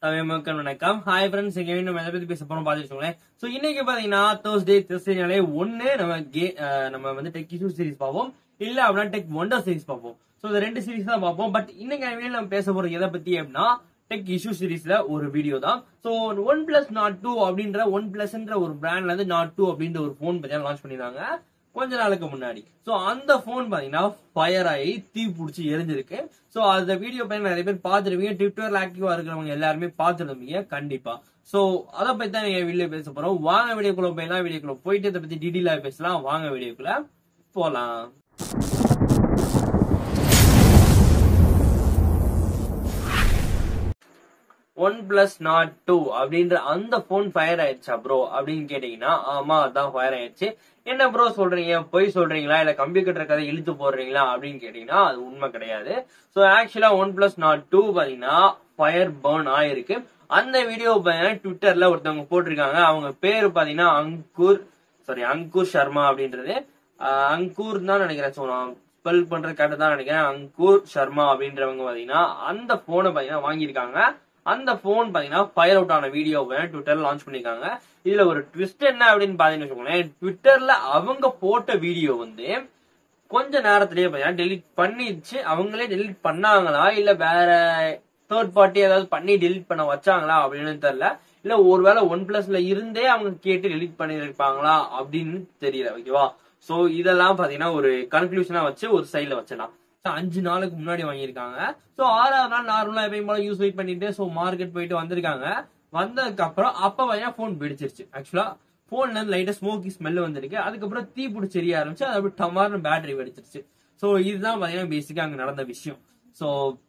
தமிழ் வணக்கம் hi friends இங்க நம்ம எதை பத்தி பேச போறோம் பாத்துக்கோங்களேன் சோ இன்னைக்கு பாத்தீங்கன்னா தேர்ஸ்டே தேர்ஸ்டேனாலே ஒண்ணு நம்ம கே அஹ் நம்ம வந்து டெக் இஷ்யூ சீரிஸ் பார்ப்போம் இல்ல அப்படின்னா டெக் ஒண்டர் சீரிஸ் பார்ப்போம் சோ இந்த ரெண்டு சீரிஸ் தான் பார்ப்போம் பட் இன்னைக்கு வீடியோ நம்ம பேச போறோம் எதை பத்தி அப்படின்னா டெக் இஷ்யூ சீரிஸ்ல ஒரு வீடியோ தான் so one plus Nord two அப்படின்ற ஒன் பிளஸ்ன்ற ஒரு பிராண்ட்ல இருந்து நாட் டூ அப்படின்ற ஒரு போன் பத்தி லான்ச் பண்ணிருக்காங்க கொஞ்ச நாளுக்கு முன்னாடி சோ அந்த போன் பாத்தீங்கன்னா ஃபயர் ஆகி தீ பிடிச்சி எரிஞ்சிருக்கு சோ அந்த வீடியோ பையன் நிறைய பேர் பார்த்துருப்பீங்க ட்விட்டர்ல ஆக்டிவா இருக்கிறவங்க எல்லாருமே பார்த்துருப்பீங்க கண்டிப்பா சோ அதை பத்தி தான் நீங்க வீடியோ பேச போறோம் வாங்க வீடியோக்குள்ள போயிடலாம் வீடியோக்குள்ள போயிட்டு இதை பத்தி டீடெயிலா பேசலாம் வாங்க வீடியோக்குள்ள போலாம் ஒன் பிளஸ் நாட் டூ அப்படின்ற அந்த போன் ஃபயர் ஆயிடுச்சா ப்ரோ அப்படின்னு கேட்டீங்கன்னா ஆமா அதான் ஃபயர் ஆயிடுச்சு என்ன ப்ரோ சொல்றீங்க பொய் சொல்றீங்களா இல்ல கம்ப்யூட்டர் கதை இழுத்து போடுறீங்களா அப்படின்னு கேட்டீங்கன்னா அது உண்மை கிடையாது சோ ஆக்சுவலா ஒன் பிளஸ் நாட் டூ பாத்தீங்கன்னா ஃபயர் பர்ன் ஆயிருக்கு அந்த வீடியோ பாத்தீங்கன்னா ட்விட்டர்ல ஒருத்தவங்க போட்டிருக்காங்க அவங்க பேரு பாத்தீங்கன்னா அங்கூர் சாரி அங்கூர் சர்மா அப்படின்றது ஆஹ் அங்கூர் தான் நினைக்கிறேன் ஸோ நான் ஸ்பெல் பண்றது கரெக்ட் தான் நினைக்கிறேன் அங்கூர் சர்மா அப்படின்றவங்க பாத்தீங்கன்னா அந்த போனை பாத்தீங்கன்னா வாங்கியிருக்காங்க அந்த போன் பாத்தீங்கன்னா ஃபயர் அவுட் ஆன வீடியோவை ட்விட்டர்ல லான்ச் பண்ணிருக்காங்க இதுல ஒரு ட்விஸ்ட் என்ன அப்படின்னு பாத்தீங்கன்னு வச்சுக்கோங்களேன் ட்விட்டர்ல அவங்க போட்ட வீடியோ வந்து கொஞ்ச நேரத்திலேயே பாத்தீங்கன்னா டெலிட் பண்ணிடுச்சு அவங்களே டெலிட் பண்ணாங்களா இல்ல வேற தேர்ட் பார்ட்டி ஏதாவது பண்ணி டெலிட் பண்ண வச்சாங்களா அப்படின்னு தெரியல இல்ல ஒருவேளை ஒன் பிளஸ்ல இருந்தே அவங்க கேட்டு டெலிட் பண்ணிருப்பாங்களா அப்படின்னு தெரியல ஓகேவா சோ இதெல்லாம் பாத்தீங்கன்னா ஒரு கன்க்ளூஷனா வச்சு ஒரு சைட்ல வச்சிடலாம் அஞ்சு நாளுக்கு முன்னாடி வாங்கியிருக்காங்க சோ ஆறாவது நாள் நார்மலா எப்பயும் போல யூஸ் வெயிட் பண்ணிட்டு சோ மார்க்கெட் போயிட்டு வந்திருக்காங்க வந்ததுக்கு அப்புறம் அப்ப பாத்தீங்கன்னா போன் வெடிச்சிருச்சு ஆக்சுவலா போன்ல இருந்து லைட்டா ஸ்மோக்கி ஸ்மெல் வந்திருக்கு அதுக்கப்புறம் தீ பிடிச்சி எரிய ஆரம்பிச்சு அது அப்படியே டமார்னு பேட்டரி வெடிச்சிருச்சு சோ இதுதான் பாத்தீங்கன்னா பேசிக்கா அங்க நடந்த விஷயம் சோ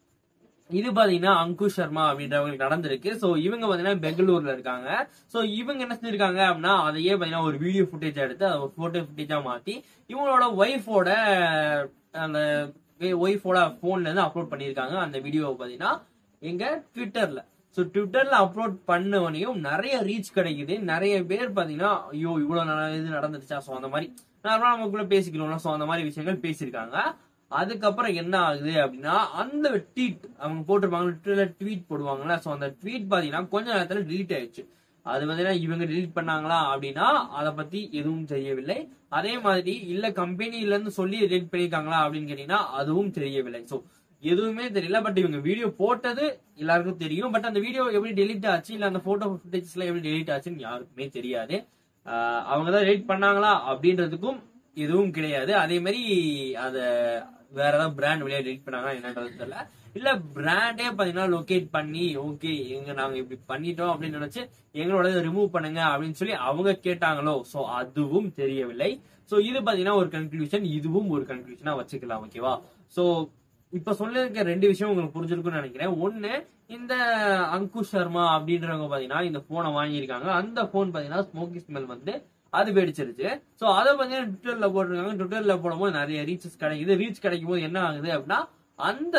இது பாத்தீங்கன்னா அங்குஷ் சர்மா அப்படின்றவங்களுக்கு நடந்திருக்கு சோ இவங்க பாத்தீங்கன்னா பெங்களூர்ல இருக்காங்க சோ இவங்க என்ன செஞ்சிருக்காங்க அப்படின்னா அதையே பாத்தீங்கன்னா ஒரு வீடியோ ஃபுட்டேஜ் எடுத்து அதை ஒரு போட்டோ ஃபுட்டேஜா மாத்தி இவங்களோட ஒய்ஃபோட அந்த ஒய்ஃபோட போன்ல இருந்து அப்லோட் பண்ணிருக்காங்க அந்த வீடியோவை பாத்தீங்கன்னா எங்க ட்விட்டர்ல சோ ட்விட்டர்ல அப்லோட் பண்ணவனையும் நிறைய ரீச் கிடைக்குது நிறைய பேர் பாத்தீங்கன்னா ஐயோ இவ்வளவு நட- இது நடந்துருச்சா சோ அந்த மாதிரி நார்மலா நமக்குள்ள பேசிக்கணும்ல சோ அந்த மாதிரி விஷயங்கள் பேசியிருக்காங்க அதுக்கப்புறம் என்ன ஆகுது அப்படின்னா அந்த ட்வீட் அவங்க போட்டிருப்பாங்க ட்விட்டர்ல ட்வீட் போடுவாங்கல்ல சோ அந்த ட்வீட் பாத்தீங்கன்னா கொஞ்ச நேரத்துல delete ஆயிடுச்சு அது பாத்தீங்கன்னா இவங்க delete பண்ணாங்களா அப்படின்னா அதை பத்தி எதுவும் தெரியவில்லை அதே மாதிரி இல்ல கம்பெனில இருந்து சொல்லி delete பண்ணிருக்காங்களா அப்படின்னு கேட்டீங்கன்னா அதுவும் தெரியவில்லை சோ எதுவுமே தெரியல பட் இவங்க வீடியோ போட்டது எல்லாருக்கும் தெரியும் பட் அந்த வீடியோ எப்படி டெலிட் ஆச்சு இல்ல அந்த போட்டோ ஃபுட்டேஜ்ல எப்படி டெலிட் ஆச்சுன்னு யாருக்குமே தெரியாது ஆஹ் அவங்க தான் டெலிட் பண்ணாங்களா அப்படின்றதுக்கும் எதுவும் கிடையாது அதே மாதிரி அத வேற ஏதாவது பிராண்ட் வெளியே டெலிட் பண்ணாங்களா என்னன்றது தெரியல இல்ல பிராண்டே பாத்தீங்கன்னா லொகேட் பண்ணி ஓகே எங்க நாங்க இப்படி பண்ணிட்டோம் அப்படின்னு நினைச்சு எங்களோட ரிமூவ் பண்ணுங்க அப்படின்னு சொல்லி அவங்க கேட்டாங்களோ சோ அதுவும் தெரியவில்லை சோ இது பாத்தீங்கன்னா ஒரு கன்க்ளூஷன் இதுவும் ஒரு கன்க்ளூஷனா வச்சுக்கலாம் ஓகேவா சோ இப்ப சொல்லிருக்க ரெண்டு விஷயம் உங்களுக்கு புரிஞ்சிருக்கும்னு நினைக்கிறேன் ஒண்ணு இந்த அங்குஷ் சர்மா அப்படின்றவங்க பாத்தீங்கன்னா இந்த போனை வாங்கியிருக்காங்க அந்த போன் பாத்தீங்கன்னா ஸ்மோக்கி ஸ்மெல் வந்து அது வெடிச்சிருச்சு சோ அதை பாத்தீங்கன்னா ட்விட்டர்ல போட்டிருக்காங்க ட்விட்டர்ல போடும்போது நிறைய ரீச்சஸ் கிடைக்குது ரீச் கிடைக்கும் போது என்ன ஆகுது அப்படின்னா அந்த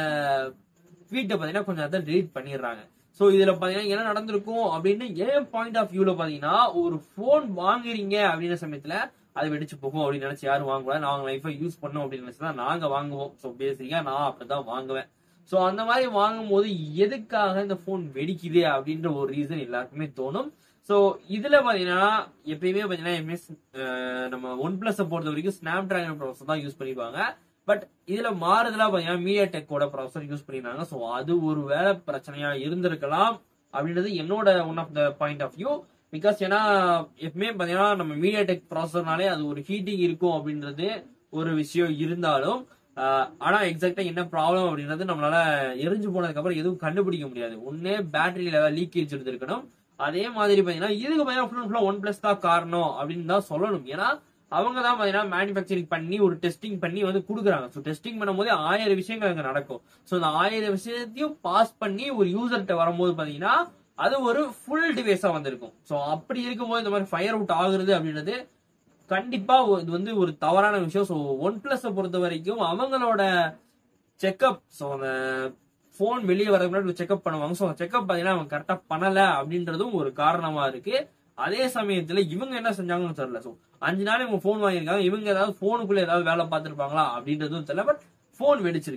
ட்வீட்டை பாத்தீங்கன்னா கொஞ்சம் அதை டெலீட் பண்ணிடுறாங்க சோ இதுல பாத்தீங்கன்னா என்ன நடந்திருக்கும் அப்படின்னு ஏன் பாயிண்ட் ஆஃப் வியூல பாத்தீங்கன்னா ஒரு போன் வாங்குறீங்க அப்படின்ற சமயத்துல அது வெடிச்சு போகும் அப்படின்னு நினைச்சு யாரும் வாங்கக்கூடாது நாங்க லைஃபை யூஸ் பண்ணோம் அப்படின்னு நினைச்சு தான் நாங்க வாங்குவோம் சோ பேசிக்கா நான் அப்படிதான் வாங்குவேன் சோ அந்த மாதிரி வாங்கும் போது எதுக்காக இந்த போன் வெடிக்குது அப்படின்ற ஒரு ரீசன் எல்லாருக்குமே தோணும் சோ இதுல பாத்தீங்கன்னா எப்பயுமே பாத்தீங்கன்னா எம்எஸ் நம்ம ஒன் பிளஸ் பொறுத்த வரைக்கும் ஸ்னாப் டிராகன் ப்ராசஸர் தான் யூஸ் பண்ணிப்பாங்க பட் இதுல மாறுதலா பாத்தீங்கன்னா மீடியா டெக்கோட ப்ராசஸர் யூஸ் பண்ணிருந்தாங்க சோ அது ஒரு வேலை பிரச்சனையா இருந்திருக்கலாம் அப்படின்றது என்னோட one of the point of view because ஏன்னா எப்பவுமே பாத்தீங்கன்னா நம்ம மீடியா டெக் ப்ராசஸர்னாலே அது ஒரு ஹீட்டிங் இருக்கும் அப்படின்றது ஒரு விஷயம் இருந்தாலும் ஆஹ், ஆனா எக்ஸாக்டா என்ன ப்ராப்ளம் அப்படின்றது நம்மளால எரிஞ்சு போனதுக்கு அப்புறம் எதுவும் கண்டுபிடிக்க முடியாது ஒன்னே பேட்டரி லெவல் லீக்கேஜ் இருந்திருக்கணும் அதே மாதிரி பாத்தீங்கன்னா இதுக்கு பாத்தீங்கன்னா ஃபுல் ஃபுல்லா ஒன் பிளஸ் தான் காரணம் அப்படின்னு தான் சொல்லணும் ஏன்னா அவங்க தான் பாத்தீங்கன்னா மேனுஃபேக்சரிங் பண்ணி ஒரு டெஸ்டிங் பண்ணி வந்து கொடுக்குறாங்க ஸோ டெஸ்டிங் பண்ணும்போது ஆயிரம் விஷயங்கள் அங்க நடக்கும் ஸோ அந்த ஆயிரம் விஷயத்தையும் பாஸ் பண்ணி ஒரு யூசர்கிட்ட வரும்போது பாத்தீங்கன்னா அது ஒரு ஃபுல் டிவைஸா வந்திருக்கும் ஸோ அப்படி இருக்கும்போது இந்த மாதிரி ஃபயர் அவுட் ஆகுறது அப்படின்றது கண்டிப்பா ஒரு- இது வந்து ஒரு தவறான விஷயம் ஸோ ஒன் பிளஸ் பொறுத்த வரைக்கும் அவங்களோட செக்அப் ஸோ அந்த ஃபோன் வெளியே வரதுக்கு முன்னாடி செக்அப் பண்ணுவாங்க ஸோ செக்அப் பார்த்தீங்கன்னா அவங்க கரெக்டாக பண்ணல அப்படின்றதும் ஒரு காரணமா இருக்கு அதே சமயத்துல இவங்க என்ன செஞ்சாங்கன்னு தெரியல ஸோ அஞ்சு நாள் இவங்க ஃபோன் வாங்கியிருக்காங்க இவங்க ஏதாவது ஃபோனுக்குள்ள ஏதாவது வேலை பார்த்துருப்பாங்களா அப்படின்றதும் தெரியல பட் ஃபோன் வெடிச்சிருக்கு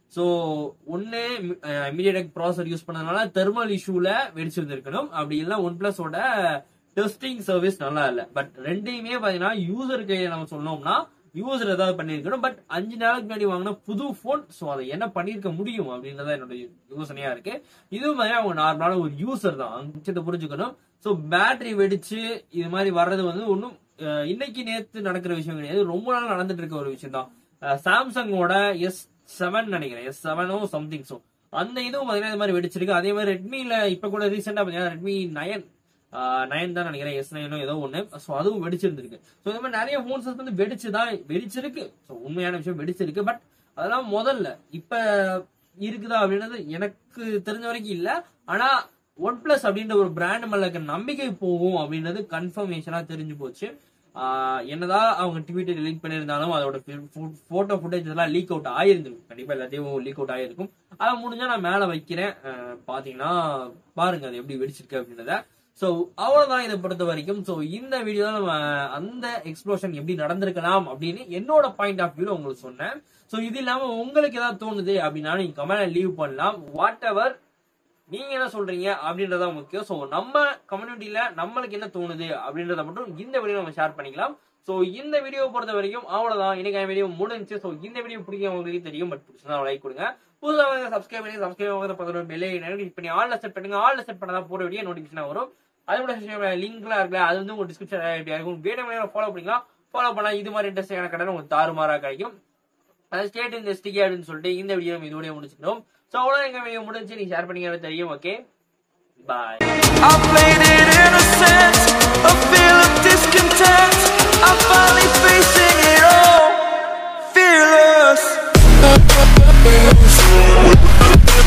ஸோ ஒன்னு இமீடியட் ப்ராசர் யூஸ் பண்ணதுனால தெர்மல் இஷ்யூல வெடிச்சிருந்திருக்கணும் அப்படி இல்லை ஒன் பிளஸோட டெஸ்டிங் சர்வீஸ் நல்லா இல்லை பட் ரெண்டையுமே பாத்தீங்கன்னா யூசர் கையில நம்ம சொன்னோம்னா யூசர் ஏதாவது பண்ணிருக்கணும் பட் அஞ்சு நாளுக்கு முன்னாடி வாங்கின புது போன் ஸோ அதை என்ன பண்ணிருக்க முடியும் அப்படின்றத என்னோட யோசனையா இருக்கு இதுவும் பாத்தீங்கன்னா அவங்க நார்மலான ஒரு யூசர் தான் அந்த விஷயத்தை புரிஞ்சுக்கணும் ஸோ பேட்டரி வெடிச்சு இது மாதிரி வர்றது வந்து ஒன்றும் இன்னைக்கு நேத்து நடக்கிற விஷயம் கிடையாது ரொம்ப நாள் நடந்துட்டு இருக்க ஒரு விஷயம் தான் சாம்சங்கோட எஸ் செவன் நினைக்கிறேன் எஸ் செவனோ சம்திங் ஸோ அந்த இதுவும் பாத்தீங்கன்னா இது மாதிரி வெடிச்சிருக்கு அதே மாதிரி ரெட்மில இப்ப கூட ரீசெண்டா பாத்தீங்கன்னா ரெட்மி நயன் நயன் தான் நினைக்கிறேன் எஸ் நயனோ ஏதோ ஒண்ணு ஸோ அதுவும் வெடிச்சிருந்திருக்கு ஸோ இந்த மாதிரி நிறைய போன்ஸ் வந்து வெடிச்சுதான் வெடிச்சிருக்கு ஸோ உண்மையான விஷயம் வெடிச்சிருக்கு பட் அதெல்லாம் முதல்ல இப்ப இருக்குதா அப்படின்றது எனக்கு தெரிஞ்ச வரைக்கும் இல்ல ஆனா ஒன் பிளஸ் அப்படின்ற ஒரு பிராண்ட் மேல இருக்க நம்பிக்கை போகும் அப்படின்றது கன்ஃபர்மேஷனா தெரிஞ்சு போச்சு ஆஹ் என்னதான் அவங்க ட்விட்டர் லீக் பண்ணியிருந்தாலும் அதோட போட்டோ ஃபுட்டேஜ் இதெல்லாம் லீக் அவுட் ஆயிருந்திருக்கும் கண்டிப்பா எல்லாத்தையும் லீக் அவுட் ஆயிருக்கும் அதை முடிஞ்சா நான் மேல வைக்கிறேன் ஆஹ் பாத்தீங்கன்னா பாருங்க அது எப்படி வெடிச்சிருக்கு அப்படின்றத சோ அவ்வளவுதான் இதை பொறுத்த வரைக்கும் சோ இந்த வீடியோ நம்ம அந்த எக்ஸ்ப்ளோஷன் எப்படி நடந்திருக்கலாம் அப்படின்னு என்னோட பாயிண்ட் ஆஃப் வியூல உங்களுக்கு சொன்னேன் சோ இது இல்லாம உங்களுக்கு ஏதாவது தோணுது அப்படின்னா நீங்க கமெண்ட் லீவ் பண்ணலாம் வாட் எவர் நீங்க என்ன சொல்றீங்க அப்படின்றத முக்கியம் சோ நம்ம கம்யூனிட்டியில நம்மளுக்கு என்ன தோணுது அப்படின்றத மட்டும் இந்த வீடியோ நம்ம ஷேர் பண்ணிக்கலாம் சோ இந்த வீடியோ பொறுத்த வரைக்கும் அவ்வளவுதான் இன்னைக்கு வீடியோ முடிஞ்சு சோ இந்த வீடியோ பிடிக்கும் உங்களுக்கு தெரியும் பட் பிடிச்சதா லைக் கொடுங்க புதுசாக சப்ஸ்கிரைப் பண்ணி சப்ஸ்கிரைப் ஆகிற பக்கத்துல பெல்லை கிளிக் பண்ணி ஆல்ல செட் பண்ணுங்க ஆல்ல செட் பண்ணதான் போற வீடியோ நோட்டிபிகேஷன் வரும் அதோட லிங்க்லாம் இருக்குல்ல அது வந்து உங்க டிஸ்கிரிப்ஷன் இருக்கும் வேணும் ஃபாலோ பண்ணிக்கலாம் ஃபாலோ பண்ணா இது மாதிரி இன்ட்ரெஸ்டிங்கான கடை உங்களுக்கு தாறுமாறா கிடைக்கும் அது ஸ்டேட் இந்த ஸ்டிக்கி அப்படின்னு சொல்லிட்டு இந்த வீடியோ இதோடய முடிச்சுக்கணும் ஸோ அவ்வளோ எங்க வீடியோ முடிஞ்சு நீங்க ஷேர் பண்ணிக்கிறது தெரியும் okay bye I played it innocent, a feel of discontent. I finally